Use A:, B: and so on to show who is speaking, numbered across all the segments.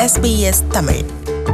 A: SBS Tamil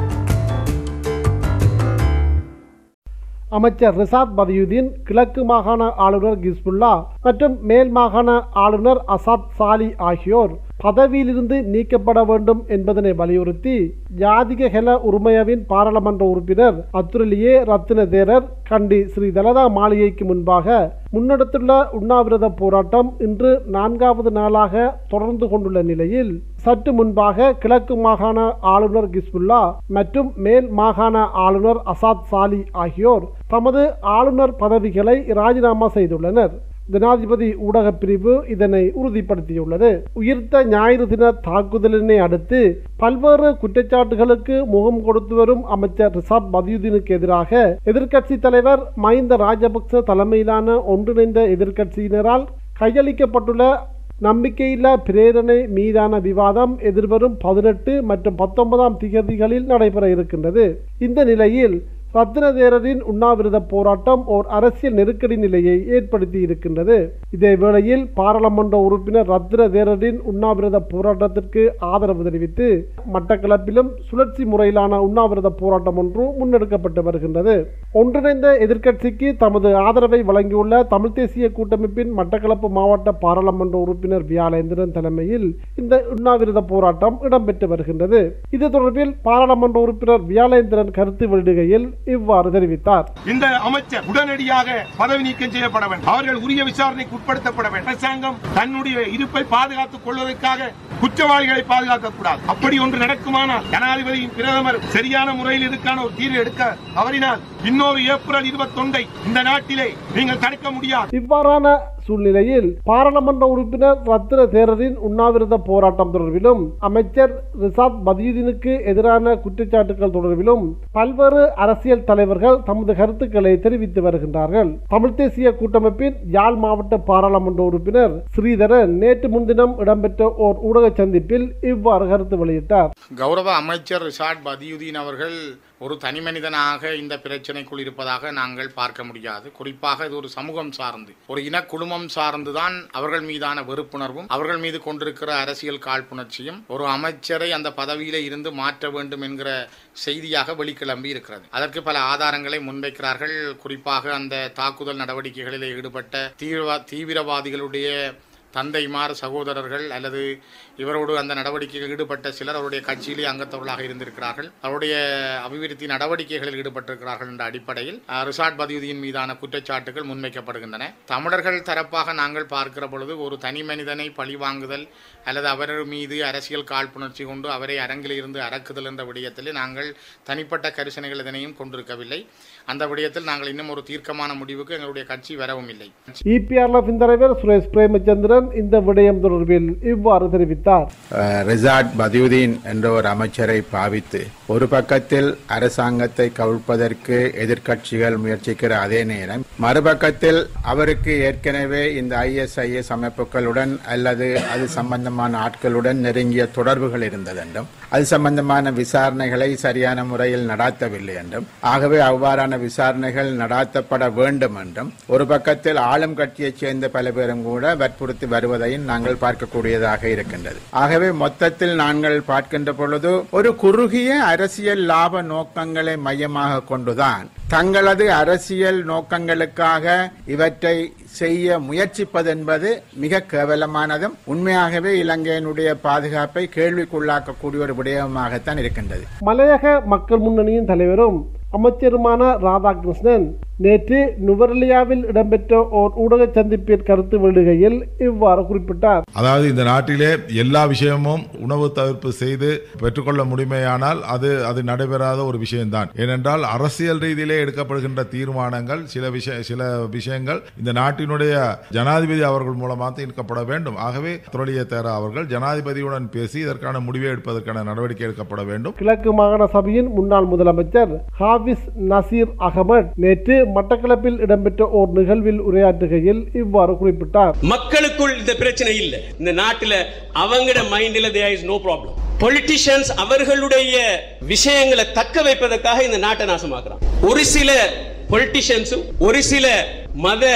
B: அமைச்சர் ரிசாத் பதியுதீன் கிழக்கு மாகாண ஆளுநர் கிஸ்புல்லா மற்றும் மேல் மாகாண ஆளுநர் அசாத் சாலி ஆகியோர் பதவியிலிருந்து நீக்கப்பட வேண்டும் என்பதனை வலியுறுத்தி ஜாதிக ஹெல உரிமையவின் பாராளுமன்ற உறுப்பினர் அத்துரலியே ரத்தின தேரர் கண்டி ஸ்ரீ தலதா மாளிகைக்கு முன்பாக முன்னெடுத்துள்ள உண்ணாவிரத போராட்டம் இன்று நான்காவது நாளாக தொடர்ந்து கொண்டுள்ள நிலையில் சற்று முன்பாக கிழக்கு மாகாண ஆளுநர் கிஸ்புல்லா மற்றும் மேல் மாகாண ஆளுநர் அசாத் சாலி ஆகியோர் தமது ஆளுநர் பதவிகளை ராஜினாமா செய்துள்ளனர் ஜனாதிபதி ஊடகப் பிரிவு இதனை உறுதிப்படுத்தியுள்ளது உயிர்த்த ஞாயிறு தின தாக்குதலினை அடுத்து பல்வேறு குற்றச்சாட்டுகளுக்கு முகம் கொடுத்து வரும் அமைச்சர் ரிசாத் பதியுதீனுக்கு எதிராக எதிர்க்கட்சி தலைவர் மஹிந்த ராஜபக்ச தலைமையிலான ஒன்றிணைந்த எதிர்க்கட்சியினரால் கையளிக்கப்பட்டுள்ள நம்பிக்கையில்லா பிரேரணை மீதான விவாதம் எதிர்வரும் பதினெட்டு மற்றும் பத்தொன்பதாம் திகதிகளில் நடைபெற இருக்கின்றது இந்த நிலையில் ரத்னதேரரின் உண்ணாவிரத போராட்டம் ஓர் அரசியல் நெருக்கடி நிலையை ஏற்படுத்தி இருக்கின்றது இதே வேளையில் பாராளுமன்ற உறுப்பினர் ரத்னதேரரின் உண்ணாவிரத போராட்டத்திற்கு ஆதரவு தெரிவித்து மட்டக்களப்பிலும் சுழற்சி முறையிலான உண்ணாவிரத போராட்டம் ஒன்று முன்னெடுக்கப்பட்டு வருகின்றது ஒன்றிணைந்த எதிர்க்கட்சிக்கு தமது ஆதரவை வழங்கியுள்ள தமிழ் தேசிய கூட்டமைப்பின் மட்டக்களப்பு மாவட்ட பாராளுமன்ற உறுப்பினர் வியாழேந்திரன் தலைமையில் இந்த உண்ணாவிரத போராட்டம் இடம்பெற்று வருகின்றது இது தொடர்பில் பாராளுமன்ற உறுப்பினர் வியாழேந்திரன் கருத்து வெளியிடுகையில் இவ்வாறு தெரிவித்தார்
C: இந்த அமைச்சர் உடனடியாக பதவி நீக்கம் செய்யப்பட வேண்டும் அவர்கள் உரிய விசாரணைக்கு உட்படுத்தப்பட வேண்டும் அரசாங்கம் தன்னுடைய இருப்பை பாதுகாத்துக் கொள்வதற்காக குற்றவாளிகளை பாதுகாக்க கூடாது அப்படி ஒன்று நடக்குமானால் ஜனாதிபதியின் பிரதமர் சரியான முறையில் இதுக்கான ஒரு தீர்வு எடுக்க தவறினால் இன்னொரு ஏப்ரல் இருபத்தொன்றை இந்த நாட்டிலே நீங்கள் தடுக்க முடியாது
B: இவ்வாறான சூழ்நிலையில் பாராளுமன்ற உறுப்பினர் ரத்ன தேரரின் உண்ணாவிரத போராட்டம் தொடர்பிலும் அமைச்சர் ரிசாத் பதியுதீனுக்கு எதிரான குற்றச்சாட்டுகள் தொடர்பிலும் பல்வேறு அரசியல் தலைவர்கள் தமது கருத்துக்களை தெரிவித்து வருகின்றார்கள் தமிழ் தேசிய கூட்டமைப்பின் யாழ் மாவட்ட பாராளுமன்ற உறுப்பினர் ஸ்ரீதரன் நேற்று முன்தினம் இடம்பெற்ற ஓர் ஊடக சந்திப்பில் இவ்வாறு கருத்து வெளியிட்டார்
D: கௌரவ அமைச்சர் ரிஷாட் பதியுதீன் அவர்கள் ஒரு தனிமனிதனாக இந்த பிரச்சனைக்குள் இருப்பதாக நாங்கள் பார்க்க முடியாது குறிப்பாக இது ஒரு சமூகம் சார்ந்து ஒரு இன குழுமம் சார்ந்துதான் அவர்கள் மீதான வெறுப்புணர்வும் அவர்கள் மீது கொண்டிருக்கிற அரசியல் காழ்ப்புணர்ச்சியும் ஒரு அமைச்சரை அந்த பதவியில இருந்து மாற்ற வேண்டும் என்கிற செய்தியாக வெளிக்கிளம்பி இருக்கிறது அதற்கு பல ஆதாரங்களை முன்வைக்கிறார்கள் குறிப்பாக அந்த தாக்குதல் நடவடிக்கைகளில் ஈடுபட்ட தீவிரவா தீவிரவாதிகளுடைய தந்தைமார் சகோதரர்கள் அல்லது இவரோடு அந்த நடவடிக்கைகளில் ஈடுபட்ட சிலர் அவருடைய கட்சியிலே அங்கத்தவர்களாக இருந்திருக்கிறார்கள் அவருடைய அபிவிருத்தி நடவடிக்கைகளில் ஈடுபட்டிருக்கிறார்கள் என்ற அடிப்படையில் அஹ், ரிசாட் பதியுதீன் மீதான குற்றச்சாட்டுகள் முன்வைக்கப்படுகின்றன தமிழர்கள் தரப்பாக நாங்கள் பார்க்கிற பொழுது ஒரு தனி மனிதனை பழிவாங்குதல் அல்லது அவர் மீது அரசியல் காழ்ப்புணர்ச்சி கொண்டு அவரை அரங்கில் இருந்து அறக்குதல் என்ற விடயத்தில் நாங்கள் தனிப்பட்ட கரிசனைகள் இதனையும் கொண்டிருக்கவில்லை அந்த விடயத்தில் நாங்கள் இன்னும் ஒரு தீர்க்கமான முடிவுக்கு எங்களுடைய கட்சி வரவும் இல்லை
B: இபிஆர்எஃப் தலைவர் சுரேஷ் பிரேமச்சந்திரன் இந்த விடயம் தொடர்பில் இவ்வாறு தெரிவித்தார்
E: அஹ், ரிசாட் பதியுதீன் என்ற ஒரு அமைச்சரை பாவித்து ஒரு பக்கத்தில் அரசாங்கத்தை கவிழ்ப்பதற்கு எதிர்க்கட்சிகள் முயற்சிக்கிற அதே நேரம் மறுபக்கத்தில் அவருக்கு ஏற்கனவே இந்த ஐஎஸ்ஐஎஸ் அமைப்புகளுடன் அல்லது அது சம்பந்தமான ஆட்களுடன் நெருங்கிய தொடர்புகள் இருந்தது என்றும் அது சம்பந்தமான விசாரணைகளை சரியான முறையில் நடாத்தவில்லை என்றும் ஆகவே அவ்வாறான விசாரணைகள் நடாத்தப்பட வேண்டும் என்றும் ஒரு பக்கத்தில் ஆளும் கட்சியைச் சேர்ந்த பல பேரும் கூட வற்புறுத்தி வருவதையும் நாங்கள் பார்க்கக்கூடியதாக இருக்கின்றது ஆகவே மொத்தத்தில் நாங்கள் பார்க்கின்ற பொழுது ஒரு குறுகிய அரசியல் லாப நோக்கங்களை மையமாக கொண்டுதான் தங்களது அரசியல் நோக்கங்களுக்காக இவற்றை செய்ய முயற்சிப்பதென்பது மிக கேவலமானதும் உண்மையாகவே இலங்கையினுடைய பாதுகாப்பை கேள்விக்குள்ளாக்கக்கூடிய ஒரு விடயமாகத்தான் இருக்கின்றது
B: மலையக மக்கள் முன்னணியின் தலைவரும் அமைச்சருமான ராதாகிருஷ்ணன் நேற்று நுவரெலியாவில் இடம்பெற்ற ஓர் ஊடக சந்திப்பில் கருத்து வெளியிடுகையில் இவ்வாறு குறிப்பிட்டார்
F: அதாவது இந்த நாட்டிலே எல்லா விஷயமும் உணவு தவிர்ப்பு செய்து பெற்றுக்கொள்ள முடியுமேயானால் அது அது நடைபெறாத ஒரு விஷயம்தான் ஏனென்றால் அரசியல் ரீதியிலே எடுக்கப்படுகின்ற தீர்மானங்கள் சில விஷய சில விஷயங்கள் இந்த நாட்டினுடைய ஜனாதிபதி அவர்கள் மூலமாக எடுக்கப்பட வேண்டும் ஆகவே துரலிய தேரா அவர்கள் ஜனாதிபதியுடன் பேசி இதற்கான முடிவை எடுப்பதற்கான நடவடிக்கை எடுக்கப்பட வேண்டும்
B: கிழக்கு மாகாண சபையின் முன்னாள் முதலமைச்சர் ஹாபிஸ் நசீர் அகமட் நேற்று மட்டக்களப்பில் இடம்பெற்ற ஓர் நிகழ்வில் உரையாற்றுகையில் இவ்வாறு குறிப்பிட்டார்
G: மக்களுக்குள் இந்த பிரச்சனை இல்ல இந்த நாட்டுல அவங்கட மைண்ட்ல there is no problem politicians அவர்களுடைய விஷயங்களை தக்க வைப்பதற்காக இந்த நாட்டை நாசமாக்குறான் ஒரு சில பொலிட்டிஷியன்ஸும் ஒரு சில மத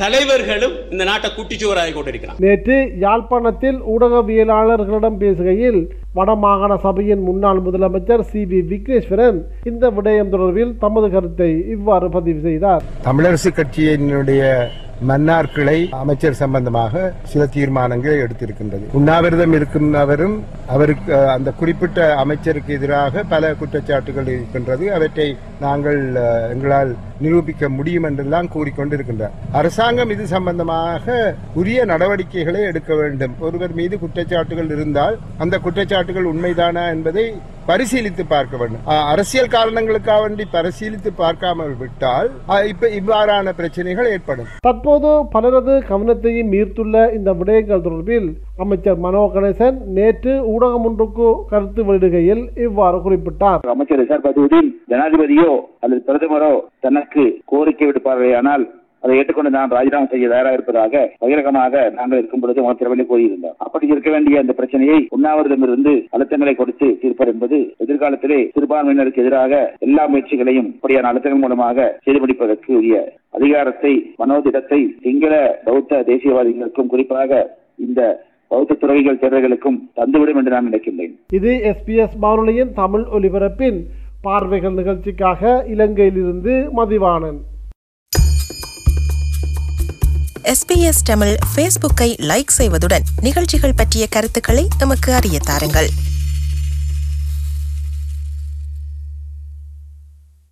G: தலைவர்களும் இந்த நாட்டை குட்டிச்சுவராகி கொண்டிருக்கிறான்
B: நேற்று யாழ்ப்பாணத்தில் ஊடகவியலாளர்களிடம் பேசுகையில் வடமாகாண சபையின் முன்னாள் முதலமைச்சர் சி வி விக்னேஸ்வரன் இந்த விடயம் தொடர்பில் தமது கருத்தை இவ்வாறு பதிவு செய்தார்
A: தமிழரசு கட்சியினுடைய மன்னார் கிளை அமைச்சர் சம்பந்தமாக சில தீர்மானங்களை எடுத்திருக்கின்றது உண்ணாவிரதம் இருக்கின்றவரும் அவருக்கு அஹ், அந்த குறிப்பிட்ட அமைச்சருக்கு எதிராக பல குற்றச்சாட்டுகள் இருக்கின்றது அவற்றை நாங்கள் அஹ், எங்களால் நிரூபிக்க முடியும் என்றெல்லாம் கூறிக்கொண்டிருக்கின்றார் அரசாங்கம் இது சம்பந்தமாக உரிய நடவடிக்கைகளை எடுக்க வேண்டும் ஒருவர் மீது குற்றச்சாட்டுகள் இருந்தால் அந்த குற்றச்சாட்டுகள் உண்மைதானா என்பதை பரிசீலித்து பார்க்க வேண்டும் அஹ், அரசியல் காரணங்களுக்காக வேண்டி பரிசீலித்து பார்க்காமல் விட்டால் அஹ், இப்ப இவ்வாறான பிரச்சனைகள் ஏற்படும்
B: தற்போது பலரது கவனத்தையும் ஈர்த்துள்ள இந்த விடயங்கள் தொடர்பில் அமைச்சர் மனோ கணேசன் நேற்று ஊடகம் ஒன்றுக்கு கருத்து வெளியிடுகையில் இவ்வாறு குறிப்பிட்டார்
H: அமைச்சர் ரிசார் பதுவுதீன் ஜனாதிபதியோ அல்லது பிரதமரோ தனக்கு கோரிக்கை விடுப்பார்களேயானால் அதை ஏற்றுக்கொண்டு நான் ராஜினாமா செய்ய தயாராக இருப்பதாக பகிரங்கமாக நாங்கள் இருக்கும் பொழுது அமைச்சரவையில் கூறியிருந்தார் அப்படி இருக்க வேண்டிய அந்த பிரச்சனையை உண்ணாவிரதமிருந்து அழுத்தங்களை கொடுத்து தீர்ப்பது என்பது எதிர்காலத்திலே சிறுபான்மையினருக்கு எதிராக எல்லா முயற்சிகளையும் இப்படியான அழுத்தங்கள் மூலமாக செய்து முடிப்பதற்கு உரிய அதிகாரத்தை மனோதிடத்தை சிங்கள பௌத்த தேசியவாதிகளுக்கும் குறிப்பாக இந்த பௌத்த துறவிகள் தேர்தல்களுக்கும் தந்துவிடும் என்று நான் நினைக்கின்றேன்
B: இது எஸ்பிஎஸ் வானொலியின் தமிழ் ஒலிபரப்பின் பார்வைகள் நிகழ்ச்சிக்காக இலங்கையிலிருந்து மதிவாணன்
I: எஸ்பிஎஸ் தமிழ் ஃபேஸ்புக்கை லைக் செய்வதுடன் நிகழ்ச்சிகள் பற்றிய கருத்துக்களை எமக்கு அறிய தாருங்கள்